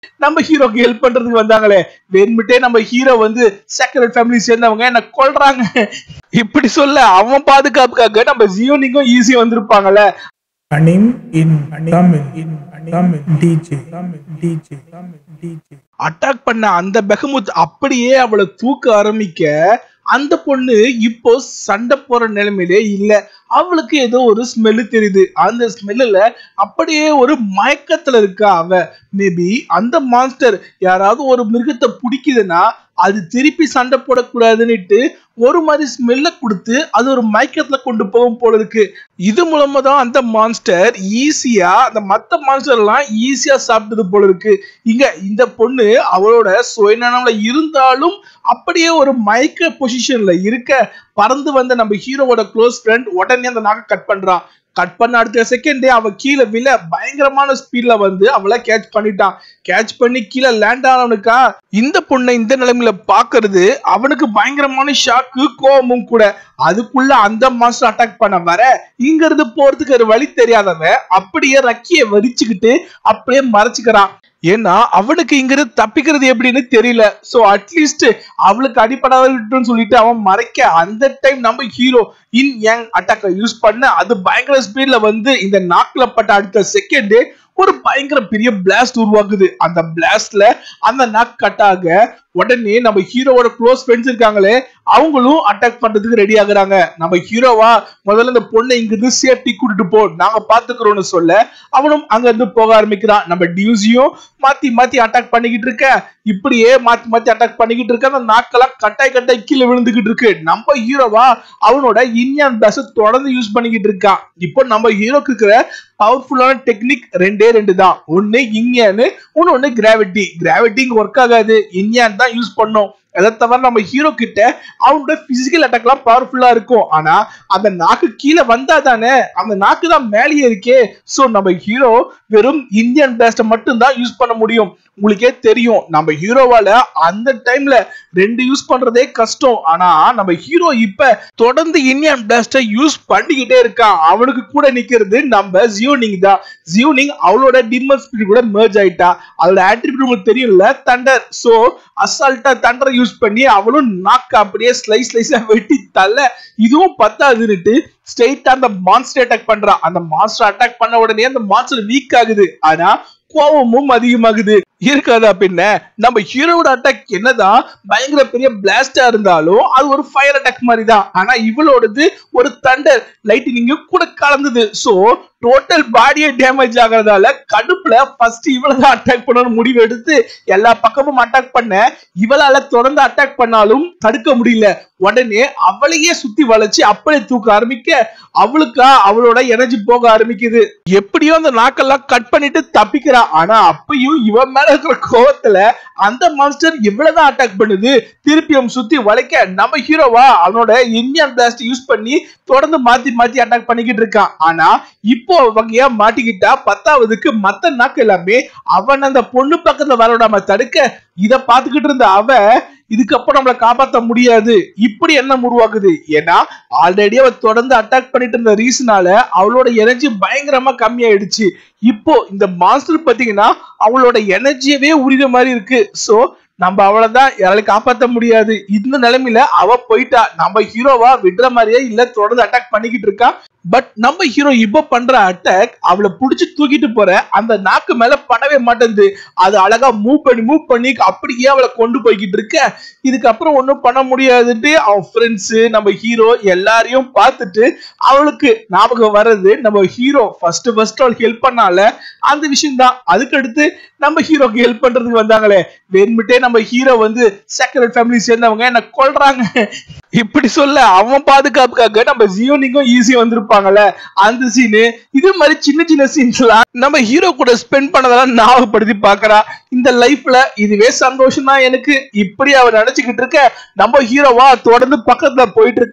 நம்ம ஹீரோக்கு ஹெல்ப் பண்றதுக்கு வந்தாங்களே வெறுமிட்டே நம்ம ஹீரோ வந்து செக்கரட் ஃபேமிலி சேர்ந்தவங்க என்ன கொல்றாங்க இப்படி சொல்ல அவன் பாதுகாப்புக்காக நம்ம ஜியோனிக்கும் ஈஸியா வந்திருப்பாங்கல்ல Anim in Tamil in Tamil DJ Tamil DJ Tamil DJ attack பண்ண அந்த பெஹமுத் அப்படியே அவளை தூக்க ஆரம்பிக்க அந்த பொண்ணு இப்போ சண்டை போற நிலைமையிலே இல்ல அவளுக்கு ஏதோ ஒரு ஸ்மெல்லு தெரியுது அந்த ஸ்மெல்லுல அப்படியே ஒரு மயக்கத்துல இருக்கா அவ மேபி அந்த மான்ஸ்டர் யாராவது ஒரு மிருகத்தை பிடிக்குதுன்னா அது திருப்பி சண்டை போடக்கூடாதுன்னுட்டு ஒரு மாதிரி ஸ்மெல்ல கொடுத்து அது ஒரு மயக்கத்துல கொண்டு போகும் போல இருக்கு இது மூலமா தான் அந்த மான்ஸ்டர் ஈஸியா அந்த மத்த மான்ஸ்டர் எல்லாம் ஈஸியா சாப்பிட்டது போல இருக்கு இங்க இந்த பொண்ணு அவளோட சுயநலம்ல இருந்தாலும் அப்படியே ஒரு மயக்க பொசிஷன்ல இருக்க பறந்து வந்த நம்ம ஹீரோவோட க்ளோஸ் ஃப்ரெண்ட் உடனே அந்த நாக்க கட் பண்றான் கட் பண்ண அடுத்த செகண்டே அவ கீழே விழ பயங்கரமான ஸ்பீட்ல வந்து அவளை கேட்ச் பண்ணிட்டான் கேட்ச் பண்ணி கீழே லேண்ட் ஆனவனுக்கா இந்த பொண்ணை இந்த நிலைமையில பாக்குறது அவனுக்கு பயங்கரமான ஷாக்கு கோபமும் கூட அதுக்குள்ள அந்த மாஸ்டர் அட்டாக் பண்ண வர இங்க இருந்து போறதுக்கு ஒரு வழி தெரியாதவன் அப்படியே ரக்கிய வரிச்சுக்கிட்டு அப்படியே மறைச்சுக்கிறான் ஏன்னா அவனுக்கு இங்கிருந்து தப்பிக்கிறது எப்படின்னு தெரியல சோ அட்லீஸ்ட் அவளுக்கு அடிப்படாதுன்னு சொல்லிட்டு அவன் மறைக்க அந்த டைம் நம்ம ஹீரோ இன் யங் அட்டாக்க யூஸ் பண்ண அது பயங்கர ஸ்பீட்ல வந்து இந்த நாக்குல பட்ட அடுத்த செகண்ட் ஒரு பயங்கர பெரிய பிளாஸ்ட் உருவாக்குது அந்த பிளாஸ்ட்ல அந்த நாக் கட் ஆக உடனே நம்ம ஹீரோவோட க்ளோஸ் ஃப்ரெண்ட்ஸ் இருக்காங்களே அவங்களும் அட்டாக் பண்றதுக்கு ரெடி ஆகுறாங்க நம்ம ஹீரோவா முதல்ல இந்த பொண்ணை இங்க இருந்து சேஃப்டி கூட்டிட்டு போ நாங்க பாத்துக்கிறோம்னு சொல்ல அவனும் அங்க இருந்து போக ஆரம்பிக்கிறான் நம்ம டியூஸையும் மாத்தி மாத்தி அட்டாக் பண்ணிக்கிட்டு இருக்க இப்படியே மாத்தி மாத்தி அட்டாக் பண்ணிக்கிட்டு இருக்க அந்த நாக்கெல்லாம் கட்டாய் கட்டாய் கீழே விழுந்துகிட்டு இருக்கு நம்ம ஹீரோவா அவனோட இன்யான் பேச தொடர்ந்து யூஸ் பண்ணிக்கிட்டு இருக்கான் இப்போ நம்ம ஹீரோக்கு இருக்கிற பவர்ஃபுல்லான டெக்னிக் ரெண்டே ரெண்டு தான் ஒன்னு இன்யானு இன்னொன்னு கிராவிட்டி கிராவிட்டி இங்க ஒர்க் ஆகாது இன்யான் தான் யூஸ் பண்ணும் அதை தவிர நம்ம ஹீரோ கிட்ட அவனோட பிசிக்கல் அட்டாக்லாம் பவர்ஃபுல்லா இருக்கும் ஆனா அந்த நாக்கு கீழே வந்தா தானே அந்த நாக்கு தான் மேலேயே இருக்கே சோ நம்ம ஹீரோ வெறும் இந்தியன் பிளாஸ்ட மட்டும் தான் யூஸ் பண்ண முடியும் உங்களுக்கே தெரியும் நம்ம ஹீரோவால அந்த டைம்ல ரெண்டு யூஸ் பண்றதே கஷ்டம் ஆனா நம்ம ஹீரோ இப்ப தொடர்ந்து இந்தியன் பிளாஸ்ட யூஸ் பண்ணிக்கிட்டே இருக்கான் அவனுக்கு கூட நிக்கிறது நம்ம ஜியோனிங் தான் ஜியோனிங் அவளோட டிம்மர் ஸ்பீட் கூட merge ஆயிட்டா அதோட ஆட்ரிபியூட் உங்களுக்கு தெரியும்ல தண்டர் சோ அசால்ட்டா தண்டரை யூஸ் பண்ணி அவளும் நாக்க அப்படியே ஸ்லைஸ் ஸ்லைஸா வெட்டி தள்ள இதுவும் பத்தாதுன்னுட்டு ஸ்ட்ரெயிட்டா அந்த மான்ஸ்டர் அட்டாக் பண்றான் அந்த மான்ஸ்டர் அட்டாக் பண்ண உடனே அந்த மான்ஸ்டர் வீக் ஆகுது ஆனா கோபமும் அதிகமாகுது இருக்காதா பின்ன நம்ம ஹீரோவோட அட்டாக் என்னதான் பயங்கர பெரிய பிளாஸ்டா இருந்தாலும் அது ஒரு ஃபயர் அட்டாக் மாதிரி தான் ஆனா இவளோடது ஒரு தண்டர் லைட்டினிங் கூட கலந்தது சோ டோட்டல் பாடியே டேமேஜ் ஆகிறதால கடுப்புல ஃபர்ஸ்ட் இவளதான் அட்டாக் பண்ணணும் முடிவு எடுத்து எல்லா பக்கமும் அட்டாக் பண்ண இவளால தொடர்ந்து அட்டாக் பண்ணாலும் தடுக்க முடியல உடனே அவளையே சுத்தி வளைச்சு அப்படியே தூக்க ஆரம்பிக்க அவளுக்கா அவளோட எனர்ஜி போக ஆரம்பிக்குது எப்படியோ அந்த நாக்கெல்லாம் கட் பண்ணிட்டு தப்பிக்கிறா ஆனா அப்பயும் இவன் மேல இருக்கிற கோவத்துல அந்த மான்ஸ்டர் இவ்வளவுதான் அட்டாக் பண்ணுது திருப்பியும் சுத்தி வளைக்க நம்ம ஹீரோவா அவனோட இந்தியன் பிளாஸ்ட் யூஸ் பண்ணி தொடர்ந்து மாத்தி மாத்தி அட்டாக் பண்ணிக்கிட்டு இருக்கான் ஆனா இப்போ வகையா மாட்டிக்கிட்டா பத்தாவதுக்கு மத்த நாக்கு எல்லாமே அவன் அந்த பொண்ணு பக்கத்துல வர விடாம தடுக்க இத பாத்துக்கிட்டு இருந்த அவ இதுக்கப்புறம் நம்மளை காப்பாத்த முடியாது இப்படி எண்ணம் உருவாக்குது ஏன்னா ஆல்ரெடி அவ தொடர்ந்து அட்டாக் பண்ணிட்டு இருந்த ரீசனால அவளோட எனர்ஜி பயங்கரமா கம்மியாயிடுச்சு இப்போ இந்த மாஸ்டர் பாத்தீங்கன்னா அவளோட எனர்ஜியவே உரித மாதிரி இருக்கு சோ நம்ம அவ்வளவுதான் யாராலையும் காப்பாத்த முடியாது இந்த நிலைமையில அவ போயிட்டா நம்ம ஹீரோவா விடுற மாதிரியே இல்ல தொடர்ந்து அட்டாக் பண்ணிக்கிட்டு இருக்கா பட் நம்ம ஹீரோ இப்ப பண்ற அட்டாக் அவளை புடிச்சு தூக்கிட்டு போற அந்த நாக்கு மேல படவே மாட்டேங்குது அது அழகா மூவ் பண்ணி மூவ் பண்ணி அப்படியே அவளை கொண்டு போய்கிட்டு இருக்க இதுக்கப்புறம் ஒன்றும் பண்ண முடியாதுன்ட்டு அவன் ஃப்ரெண்ட்ஸ் நம்ம ஹீரோ எல்லாரையும் பார்த்துட்டு அவளுக்கு ஞாபகம் வர்றது நம்ம ஹீரோ ஃபர்ஸ்ட் ஃபர்ஸ்ட் அவளுக்கு ஹெல்ப் பண்ணால அந்த விஷயம் தான் அதுக்கடுத்து நம்ம ஹீரோக்கு ஹெல்ப் பண்றதுக்கு வந்தாங்களே வெறுமிட்டே நம்ம ஹீரோ வந்து செக்கரட் ஃபேமிலி சேர்ந்தவங்க என்ன கொல்றாங்க இப்படி சொல்ல அவன் பாதுகாப்புக்காக நம்ம ஜியோனிக்கும் ஈஸியா வந்திருப்பாங்கல்ல அந்த சீனு இது மாதிரி சின்ன சின்ன சீன்ஸ் எல்லாம் நம்ம ஹீரோ கூட ஸ்பெண்ட் பண்ணதெல்லாம் ஞாபகப்படுத்தி பாக்குறா இந்த லைஃப்ல இதுவே சந்தோஷம் தான் எனக்கு இப்படி அவ நினைச்சுக்கிட்டு இருக்க நம்ம ஹீரோவா தொடர்ந்து பக்கத்துல போயிட்டு இருக்கான்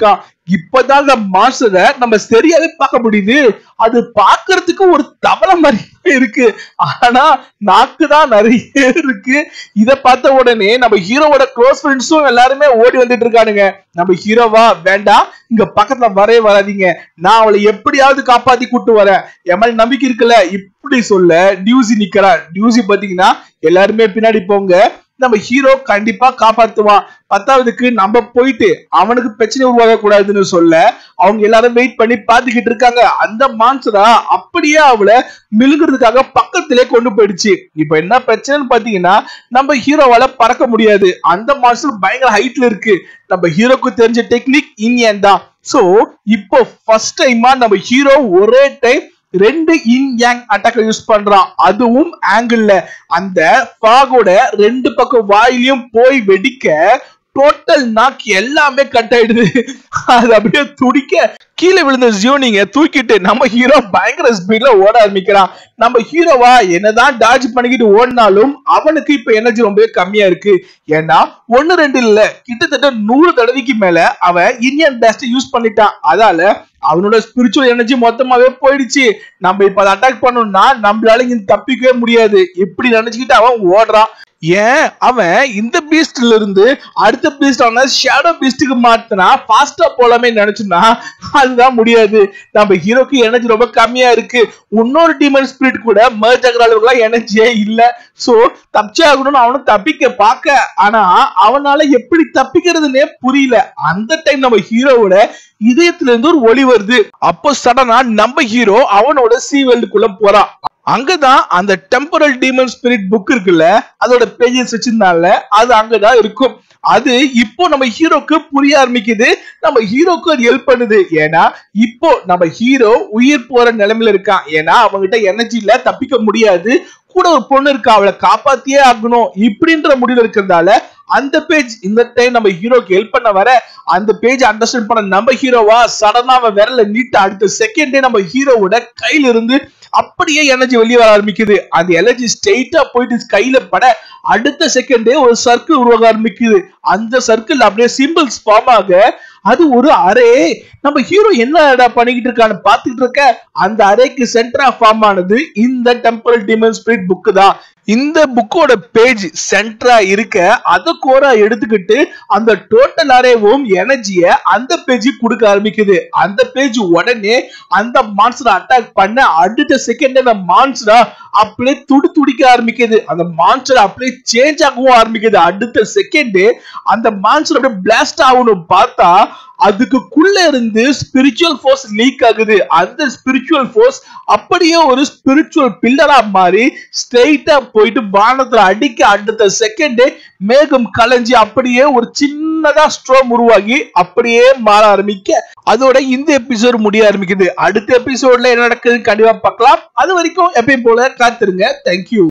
இப்பதான் அந்த மாஸ்டரை நம்ம சரியாவே பார்க்க முடியுது அது பார்க்கிறதுக்கு ஒரு தவளை மாதிரி இருக்கு ஆனா நாக்கு தான் நிறைய இருக்கு இத பார்த்த உடனே நம்ம ஹீரோவோட க்ளோஸ் ஃப்ரெண்ட்ஸும் எல்லாருமே ஓடி வந்துட்டு இருக்கானுங்க நம்ம ஹீரோவா வேண்டாம் இங்க பக்கத்துல வரவே வராதீங்க நான் அவளை எப்படியாவது காப்பாத்தி கூட்டு வரேன் என் மேல நம்பிக்கை இருக்குல்ல இப்படி சொல்ல டியூசி நிக்கிறா டியூசி பாத்தீங்கன்னா எல்லாருமே பின்னாடி போங்க நம்ம ஹீரோ கண்டிப்பா காப்பாத்துவான் பத்தாவதுக்கு நம்ம போயிட்டு அவனுக்கு பிரச்சனை உருவாக கூடாதுன்னு சொல்ல அவங்க எல்லாரும் வெயிட் பண்ணி பாத்துக்கிட்டு இருக்காங்க அந்த மான்சரா அப்படியே அவளை மிழுங்குறதுக்காக பக்கத்திலே கொண்டு போயிடுச்சு இப்ப என்ன பிரச்சனைன்னு பாத்தீங்கன்னா நம்ம ஹீரோவால பறக்க முடியாது அந்த மான்சர் பயங்கர ஹைட்ல இருக்கு நம்ம ஹீரோக்கு தெரிஞ்ச டெக்னிக் இனியன் தான் சோ இப்போ ஃபர்ஸ்ட் டைமா நம்ம ஹீரோ ஒரே டைம் ரெண்டு இன் யாங் அட்டாக் யூஸ் பண்றான் அதுவும் ஆங்கிள் அந்த ஃபாகோட ரெண்டு பக்கம் வாயிலையும் போய் வெடிக்க டோட்டல் நாக் எல்லாமே கட் ஆயிடுது அது அப்படியே துடிக்க கீழே விழுந்த ஜியோனிங்க தூக்கிட்டு நம்ம ஹீரோ பயங்கர ஸ்பீட்ல ஓட ஆரம்பிக்கிறான் நம்ம ஹீரோவா என்னதான் டாஜ் பண்ணிக்கிட்டு ஓடினாலும் அவனுக்கு இப்ப எனர்ஜி ரொம்பவே கம்மியா இருக்கு ஏன்னா ஒன்னு ரெண்டு இல்ல கிட்டத்தட்ட நூறு தடவைக்கு மேல அவன் இந்தியன் பேஸ்ட் யூஸ் பண்ணிட்டான் அதால அவனோட ஸ்பிரிச்சுவல் எனர்ஜி மொத்தமாவே போயிடுச்சு நம்ம இப்ப அதை அட்டாக் பண்ணோம்னா நம்மளால இங்க தப்பிக்கவே முடியாது இப்படி நினைச்சுக்கிட்டு அவன் ஓடுறான் ஏன் அவன் இந்த பீஸ்ட்ல இருந்து அடுத்த பீஸ்ட் ஆன ஷேடோ பீஸ்டுக்கு மாத்தினா ஃபாஸ்டா போலாமே நினைச்சுனா அதுதான் முடியாது நம்ம ஹீரோக்கு எனர்ஜி ரொம்ப கம்மியா இருக்கு இன்னொரு டீமன் ஸ்பிரிட் கூட மர்ஜ் ஆகுற அளவுக்குலாம் எனர்ஜியே இல்ல சோ தப்பிச்சே ஆகணும்னு அவனும் தப்பிக்க பார்க்க ஆனா அவனால எப்படி தப்பிக்கிறதுனே புரியல அந்த டைம் நம்ம ஹீரோவோட இதயத்துல இருந்து ஒரு ஒளி வருது அப்போ சடனா நம்ம ஹீரோ அவனோட சி வேல்டுக்குள்ள போறான் அங்கதான் அந்த டெம்பரல் டீமன் ஸ்பிரிட் புக் இருக்குல்ல அதோட பேஜஸ் வச்சிருந்தால அது அங்கதான் இருக்கும் அது இப்போ நம்ம ஹீரோக்கு புரிய ஆரம்பிக்குது நம்ம ஹீரோக்கு அது ஹெல்ப் பண்ணுது ஏன்னா இப்போ நம்ம ஹீரோ உயிர் போற நிலைமையில இருக்கான் ஏன்னா அவங்ககிட்ட எனர்ஜி இல்ல தப்பிக்க முடியாது கூட ஒரு பொண்ணு இருக்கா அவளை காப்பாத்தியே ஆகணும் இப்படின்ற முடிவு இருக்கிறதால அந்த பேஜ் இந்த டைம் நம்ம ஹீரோக்கு ஹெல்ப் பண்ண வர அந்த பேஜ் அண்டர்ஸ்டாண்ட் பண்ண நம்ம ஹீரோவா சடனா அவன் விரல நீட்ட அடுத்த செகண்டே நம்ம ஹீரோவோட கையில இருந்து அப்படியே எனர்ஜி வெளியே வர ஆரம்பிக்குது அந்த எனர்ஜி ஸ்ட்ரெயிட்டா போயிட்டு கையில பட அடுத்த செகண்டே ஒரு சர்க்கிள் உருவாக ஆரம்பிக்குது அந்த சர்க்கிள் அப்படியே சிம்பிள்ஸ் ஃபார்ம் ஆக அது ஒரு அரே நம்ம ஹீரோ என்னடா பண்ணிக்கிட்டு இருக்கான்னு பாத்துக்கிட்டு இருக்க அந்த அரேக்கு சென்டரா ஃபார்ம் ஆனது இந்த டெம்பரல் டிமன் ஸ்பிரிட் புக்கு தான் இந்த புக்கோட பேஜ் சென்டரா இருக்க அதை கோரா எடுத்துக்கிட்டு அந்த டோட்டல் அரேவும் எனர்ஜிய அந்த பேஜ் கொடுக்க ஆரம்பிக்குது அந்த பேஜ் உடனே அந்த மான்ஸ்டர் அட்டாக் பண்ண அடுத்த செகண்ட் அந்த மான்ஸ்டரா அப்படியே துடி துடிக்க ஆரம்பிக்குது அந்த மான்ஸ்டர் அப்படியே சேஞ்ச் ஆகவும் ஆரம்பிக்குது அடுத்த செகண்ட் அந்த மான்ஸ்டர் அப்படியே பிளாஸ்ட் ஆகணும் பார்த்தா அதுக்குள்ள இருந்து ஸ்பிரிச்சுவல் ஃபோர்ஸ் லீக் ஆகுது அந்த ஸ்பிரிச்சுவல் ஃபோர்ஸ் அப்படியே ஒரு ஸ்பிரிச்சுவல் பில்லரா மாறி ஸ்ட்ரெயிட்டா போயிட்டு வானத்துல அடிக்க அடுத்த செகண்டே மேகம் கலைஞ்சு அப்படியே ஒரு சின்னதா ஸ்ட்ரோம் உருவாகி அப்படியே மாற ஆரம்பிக்க அதோட இந்த எபிசோட் முடிய ஆரம்பிக்குது அடுத்த எபிசோட்ல என்ன நடக்குதுன்னு கண்டிப்பா பார்க்கலாம் அது வரைக்கும் எப்பயும் போல காத்திருங்க தேங்க்யூ